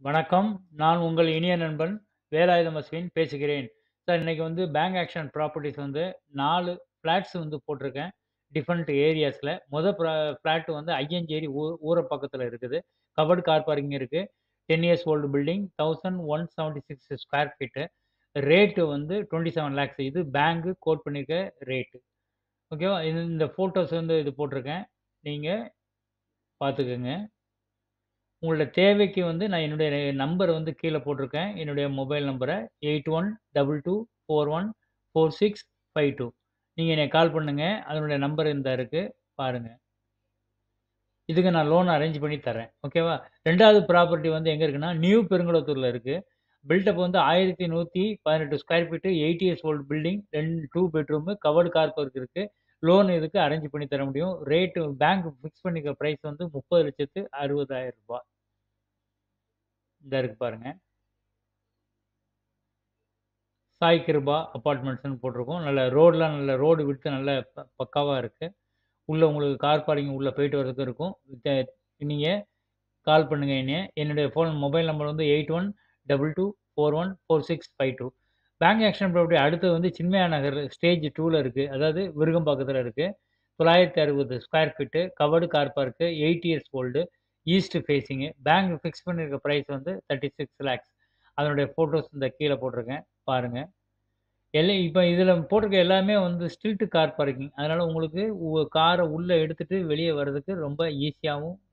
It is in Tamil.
வணக்கம். நான் உங்கள் இனிய நண்பன் வேலாயுதம் அஸ்வின் பேசுகிறேன். சார் இன்னைக்கு வந்து பேங்க் ஆக்ஷன் ப்ராப்பர்ட்டீஸ் வந்து 4 ஃபிளாட்ஸ் வந்து போட்டிருக்கேன். டிஃபரண்ட் ஏரியாஸ்ல. மொத ப்ரா ஃபிளாட் வந்து ஐயஞ்சேரி ஊ ஊர பக்கத்துல இருக்குது. கவர்ட் கார் பார்க்கிங் இருக்கு. 10 years old building. 1176 square feet. Rate வந்து 27 லேக்ஸ். இது பேங்க் கோட் பண்ணியிருக்க ரேட். ஓகேவா? இது இந்த ஃபோட்டோஸ் வந்து இது போட்டிருக்கேன். நீங்க பார்த்துக்கங்க. உங்களோட தேவைக்கு வந்து நான் என்னுடைய நம்பர் வந்து கீழ போட்டிருக்கேன். என்னுடைய மொபைல் நம்பர 8122414652. நீங்க என்னைய கால் பண்ணுங்க. அதனுடைய நம்பர் இந்தா இருக்கு. பாருங்க. இதுக்கு நான் லோன் அரேஞ்ச் பண்ணி தர்றேன். ஓகேவா? 2வது ப்ராப்பர்ட்டி வந்து எங்க இருக்குன்னா, நியூ பெருங்குளத்தூர்ல இருக்கு. பில்டப் வந்து 1118 square feet 8 years old building. ரெண் 2 பெட்ரூமு கவர்ட் கார் பார்க் இருக்கு. லோன் இதுக்கு அரேஞ்ச் பண்ணி தர முடியும். ரேட் பேங்க் ஃபிக்ஸ் பண்ணியிருக்க பிரைஸ் வந்து ரூ. 30,60,000 இந்தா இருக்கு பாருங்க. சாய் கிருபா அபார்ட்மெண்ட்ஸ்ன்னு போட்டிருக்கோம். நல்ல ரோட்லாம் நல்ல ரோடு விட்த் நல்ல ப பக்காவா இருக்கு. உள்ள உங்களுக்கு கார் பார்க்கிங் உள்ள போயிட்டு வரதுக்கு இருக்கும். த நீங்க கால் பண்ணுங்க என்னைய. என்னுடைய ஃபோன் மொபைல் நம்பர் வந்து 8122414652. பேங்க் ஆக்ஷன் ப்ராப்பர்ட்டி அடுத்தது வந்து சின்மயா நகர் ஸ்டேஜ் 2ல இருக்கு. அதாவது விருகம்பாக்கத்துல இருக்கு. 960 square feet covered car park 8 years old east facing. Bank fix பண்ணியிருக்க பிரைஸ் வந்து 36 லேக்ஸ். அதனுடைய ஃபோட்டோஸ் இந்த கீழ போட்டிருக்கேன். பாருங்க. எல்ல இப்ப இதுல போட்டிருக்க எல்லாமே வந்து ஸ்ட்ரீட் கார் பார்க்கிங். அதனால உங்களுக்கு உ கார உள்ள எடுத்துட்டு வெளிய வர்றதுக்கு ரொம்ப ஈஸியாவும்